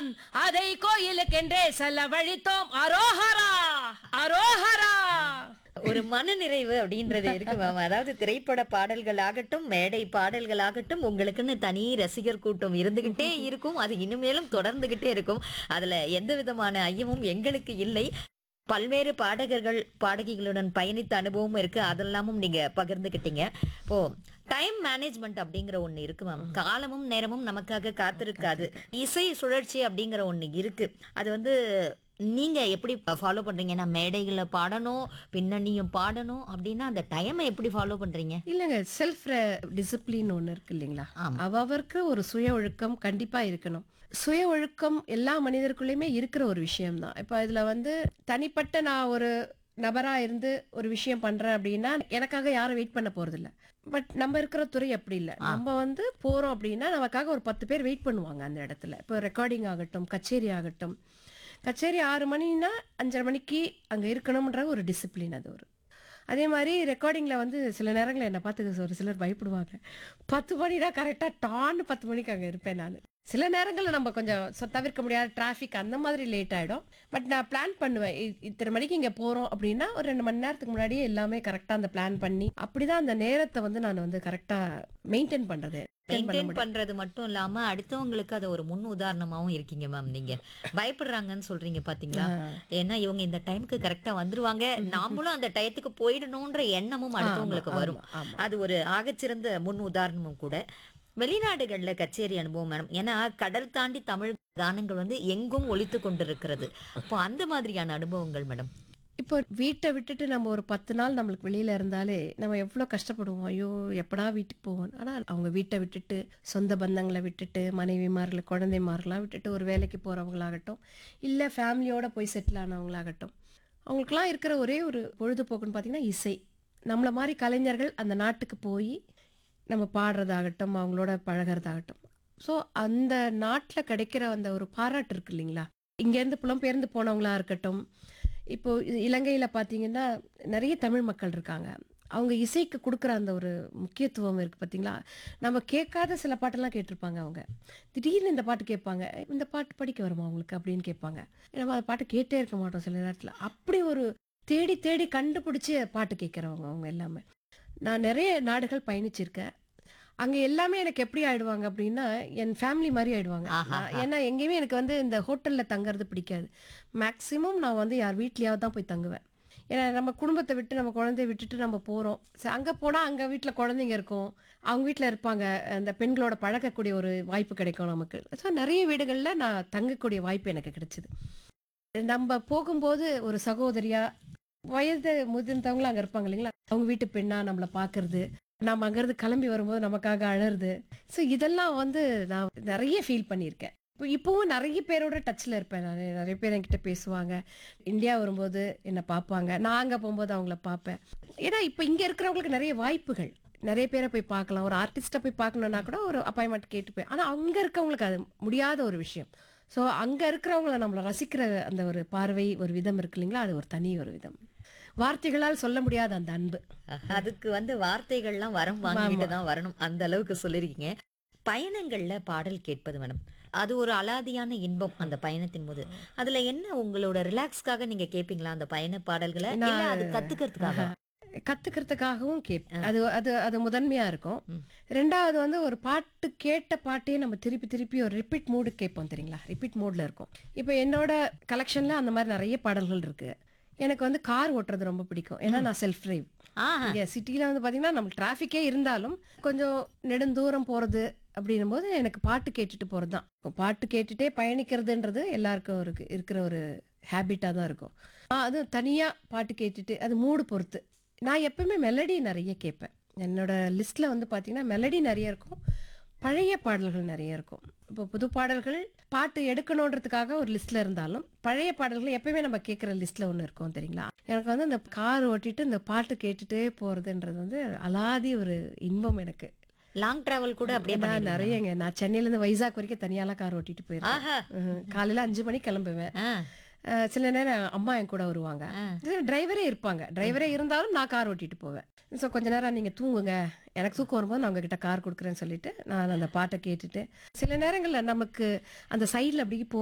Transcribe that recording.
தான் அதை கோயிலுக்கென்றே செலவழித்தோம் அரோஹரா அரோஹரா ஒரு மனநிறைவு அப்படின்றது இருக்கு மேம் அதாவது திரைப்பட பாடல்கள் ஆகட்டும் மேடை பாடல்கள் ஆகட்டும் உங்களுக்குன்னு தனி ரசிகர் கூட்டம் இருந்துகிட்டே இருக்கும் அது இனிமேலும் தொடர்ந்துகிட்டே இருக்கும் அதுல எந்த விதமான ஐயமும் எங்களுக்கு இல்லை பல்வேறு பாடகர்கள் பாடகிகளுடன் பயணித்த அனுபவமும் இருக்கு அதெல்லாமும் நீங்க பகிர்ந்துக்கிட்டீங்க இப்போ டைம் மேனேஜ்மெண்ட் அப்படிங்கிற ஒண்ணு இருக்கு மேம் காலமும் நேரமும் நமக்காக காத்திருக்காது இசை சுழற்சி அப்படிங்கிற ஒண்ணு இருக்கு அது வந்து நீங்க எப்படி ஃபாலோ பண்றீங்க நான் மேடைகள்ல பாடணும் பின்னணியும் பாடணும் அப்படின்னா அந்த டைமை எப்படி ஃபாலோ பண்றீங்க இல்லைங்க செல்ஃப் டிசிப்ளின் ஒன்று இருக்கு இல்லைங்களா ஆமா. அவருக்கு ஒரு சுய ஒழுக்கம் கண்டிப்பா இருக்கணும் சுய ஒழுக்கம் எல்லா மனிதருக்குள்ளேயுமே இருக்கிற ஒரு விஷயம்தான் இப்போ இதுல வந்து தனிப்பட்ட நான் ஒரு நபரா இருந்து ஒரு விஷயம் பண்றேன் அப்படின்னா எனக்காக யாரும் வெயிட் பண்ண போறது இல்ல பட் நம்ம இருக்கிற துறை அப்படி இல்லை நம்ம வந்து போறோம் அப்படின்னா நமக்காக ஒரு பத்து பேர் வெயிட் பண்ணுவாங்க அந்த இடத்துல இப்போ ரெக்கார்டிங் ஆகட்டும் கச்சேரி ஆகட்டும் கச்சேரி ஆறு மணின்னா அஞ்சரை மணிக்கு அங்க இருக்கணும்ன்ற ஒரு டிசிப்ளின் அது ஒரு அதே மாதிரி ரெக்கார்டிங்கில் வந்து சில நேரங்களில் என்னை பார்த்து ஒரு சிலர் பயப்படுவாங்க பத்து மணினா கரெக்டாக டான்னு பத்து மணிக்கு அங்கே இருப்பேன் நான் சில நேரங்களில் நம்ம கொஞ்சம் சொ- தவிர்க்க முடியாத டிராஃபிக் அந்த மாதிரி லேட் ஆகிடும் பட் நான் பிளான் பண்ணுவேன் இ- இத்தனை மணிக்கு இங்கே போகிறோம் அப்படின்னா ஒரு ரெண்டு மணி நேரத்துக்கு முன்னாடியே எல்லாமே கரெக்டாக அந்த பிளான் பண்ணி அப்படி தான் அந்த நேரத்தை வந்து நான் வந்து கரெக்டாக மெயின்டைன் பண்ணுறது மெயின்டைன் பண்றது மட்டும் இல்லாம அடுத்தவங்களுக்கு அது ஒரு முன் உதாரணமாவும் இருக்கீங்க மேம் நீங்க பயப்படுறாங்கன்னு சொல்றீங்க பாத்தீங்களா ஏன்னா இவங்க இந்த டைம்க்கு கரெக்டா வந்துருவாங்க நாமளும் அந்த டயத்துக்கு போயிடணும்ன்ற எண்ணமும் அடுத்தவங்களுக்கு வரும் ஆமாம் அது ஒரு ஆகச்சிறந்த முன் உதாரணமும் கூட வெளிநாடுகள்ல கச்சேரி அனுபவம் மேடம் ஏன்னா கடல் தாண்டி தமிழ் கானங்கள் வந்து எங்கும் ஒலித்து கொண்டிருக்கிறது அப்போ அந்த மாதிரியான அனுபவங்கள் மேடம் இப்போ வீட்டை விட்டுட்டு நம்ம ஒரு பத்து நாள் நம்மளுக்கு வெளியில இருந்தாலே நம்ம எவ்வளோ கஷ்டப்படுவோம் ஐயோ எப்படா வீட்டுக்கு போவோம் ஆனால் அவங்க வீட்டை விட்டுட்டு சொந்த பந்தங்களை விட்டுட்டு மனைவிமார்களை குழந்தைமாரெலாம் விட்டுட்டு ஒரு வேலைக்கு போகிறவங்களாகட்டும் இல்லை ஃபேமிலியோட போய் செட்டில் ஆனவங்களாகட்டும் அவங்களுக்குலாம் இருக்கிற ஒரே ஒரு பொழுதுபோக்குன்னு பார்த்தீங்கன்னா இசை நம்மளை மாதிரி கலைஞர்கள் அந்த நாட்டுக்கு போய் நம்ம பாடுறதாகட்டும் அவங்களோட பழகிறதாகட்டும் ஸோ அந்த நாட்டில் கிடைக்கிற அந்த ஒரு பாராட்டு இருக்கு இல்லைங்களா இங்கேருந்து புலம்பெயர்ந்து போனவங்களா இருக்கட்டும் இப்போ இ- இலங்கையில பார்த்தீங்கன்னா நிறைய தமிழ் மக்கள் இருக்காங்க அவங்க இசைக்கு கொடுக்குற அந்த ஒரு முக்கியத்துவம் இருக்கு பார்த்தீங்களா நம்ம கேட்காத சில பாட்டெல்லாம் கேட்டிருப்பாங்க அவங்க திடீர்னு இந்த பாட்டு கேட்பாங்க இந்த பாட்டு படிக்க வருமா அவங்களுக்கு அப்படின்னு கேட்பாங்க நம்ம அந்த பாட்டு கேட்டே இருக்க மாட்டோம் சில நேரத்தில் அப்படி ஒரு தேடி தேடி கண்டுபிடிச்சி பாட்டு கேட்குறவங்க அவங்க எல்லாமே நான் நிறைய நாடுகள் பயணிச்சிருக்கேன் அங்கே எல்லாமே எனக்கு எப்படி ஆயிடுவாங்க அப்படின்னா என் ஃபேமிலி மாதிரி ஆயிடுவாங்க ஆஹா. நான் ஏன்னா எங்கேயுமே எனக்கு வந்து இந்த ஹோட்டலில் தங்குறது பிடிக்காது மேக்ஸிமம் நான் வந்து யார் வீட்லயாவது தான் போய் தங்குவேன் ஏன்னா நம்ம குடும்பத்தை விட்டு நம்ம குழந்தைய விட்டுட்டு நம்ம போகிறோம் அங்கே போனால் அங்கே வீட்டில் குழந்தைங்க இருக்கும் அவங்க வீட்டில் இருப்பாங்க அந்த பெண்களோட பழகக்கூடிய ஒரு வாய்ப்பு கிடைக்கும் நமக்கு ஸோ நிறைய வீடுகளில் நான் தங்கக்கூடிய வாய்ப்பு எனக்கு கிடைச்சிது நம்ம போகும்போது ஒரு சகோதரியா வயது முதிர்ந்தவங்களும் அங்கே இருப்பாங்க இல்லைங்களா அவங்க வீட்டு பெண்ணா நம்மளை பார்க்கறது நம்ம அங்கேருந்து கிளம்பி வரும்போது நமக்காக அழறது ஸோ இதெல்லாம் வந்து நான் நிறைய ஃபீல் பண்ணியிருக்கேன் இப்போ இப்போவும் நிறைய பேரோட டச்சில் இருப்பேன் நான் நிறைய பேர் என்கிட்ட பேசுவாங்க இந்தியா வரும்போது என்னை பார்ப்பாங்க நான் அங்கே போகும்போது அவங்கள பார்ப்பேன் ஏன்னா இப்போ இங்கே இருக்கிறவங்களுக்கு நிறைய வாய்ப்புகள் நிறைய பேரை போய் பார்க்கலாம் ஒரு ஆர்டிஸ்ட்டை போய் பார்க்கணுன்னா கூட ஒரு அப்பாயின்மெண்ட் கேட்டு போய் ஆனால் அங்கே இருக்கவங்களுக்கு அது முடியாத ஒரு விஷயம் ஸோ அங்கே இருக்கிறவங்கள நம்மளை ரசிக்கிற அந்த ஒரு பார்வை ஒரு விதம் இருக்கு இல்லைங்களா அது ஒரு தனி ஒரு விதம் வார்த்தைகளால் சொல்ல முடியாத அந்த அன்பு அதுக்கு வந்து வார்த்தைகள்லாம் வரம் வாங்கிட்டு தான் வரணும் அந்த அளவுக்கு சொல்லிருக்கீங்க பயணங்கள்ல பாடல் கேட்பது மேடம் அது ஒரு அலாதியான இன்பம் அந்த பயணத்தின் போது அதுல என்ன உங்களோட ரிலாக்ஸ்க்காக நீங்க கேப்பீங்களா அந்த பயண பாடல்களை இல்ல அது கத்துக்கிறதுக்காக கத்துக்கிறதுக்காகவும் கேட்பேன் அது அது அது முதன்மையா இருக்கும் ம். ரெண்டாவது வந்து ஒரு பாட்டு கேட்ட பாட்டையே நம்ம திருப்பி திருப்பி ஒரு ரிப்பீட் மூடு கேட்போம் தெரியுங்களா ரிப்பீட் மூட்ல இருக்கும் இப்போ என்னோட கலெக்ஷன்ல அந்த மாதிரி நிறைய பாடல்கள் இருக்கு எனக்கு வந்து கார் ஓட்டுறது ரொம்ப பிடிக்கும் ஏன்னா நான் செல்ஃப் டிரைவ் ஆஹா இங்க சிட்டில வந்து பாத்தீங்கன்னா நம்ம டிராஃபிக்கே இருந்தாலும் கொஞ்சம் நெடுந்தூரம் போறது அப்படின்னும் போது எனக்கு பாட்டு கேட்டுட்டு போறது தான் பாட்டு கேட்டுட்டே பயணிக்கிறதுன்றது எல்லாருக்கும் ஒரு இருக்கிற ஒரு ஹேபிட்டா தான் இருக்கும் ஆ, அது தனியா பாட்டு கேட்டுட்டு அது மூடு பொறுத்து நான் எப்பவுமே மெலடி நிறைய கேட்பேன் என்னோட லிஸ்ட்ல வந்து பாத்தீங்கன்னா மெலடி நிறைய இருக்கும் பழைய பாடல்கள் நிறைய இருக்கும் இப்போ புது பாடல்கள் பாட்டு எடுக்கணுன்றதுக்காக ஒரு லிஸ்ட்ல இருந்தாலும் பழைய பாடல்கள் எப்பயுமே நம்ம கேட்குற லிஸ்ட்ல ஒன்று இருக்கும் தெரியுங்களா எனக்கு வந்து இந்த கார் ஓட்டிட்டு இந்த பாட்டு கேட்டுட்டே போறதுன்றது வந்து அலாதி ஒரு இன்பம் எனக்கு லாங் டிராவல் கூட அப்படியே நான் பண்ணிடுவீங்க. நிறையங்க நான் சென்னையில இருந்து வைசாக் வரைக்கும் தனியாலாம் கார் ஓட்டிட்டு போயிருக்கேன் ஆஹா ம்ஹும். காலையில அஞ்சு மணிக்கு கிளம்புவேன் ஆ, அஹ் சில நேரம் அம்மா என் கூட வருவாங்க ஆ. டிரைவரே இருப்பாங்க டிரைவரே இருந்தாலும் நான் கார் ஓட்டிட்டு போவேன் ஸோ கொஞ்ச நேரம் நீங்க தூங்குங்க எனக்கு தூக்கம் வரும்போது நான் உங்ககிட்ட கார் கொடுக்குறேன்னு சொல்லிட்டு நான் அந்த பாட்டை கேட்டுட்டு சில நேரங்கள்ல நமக்கு அந்த சைடில் அப்படி போ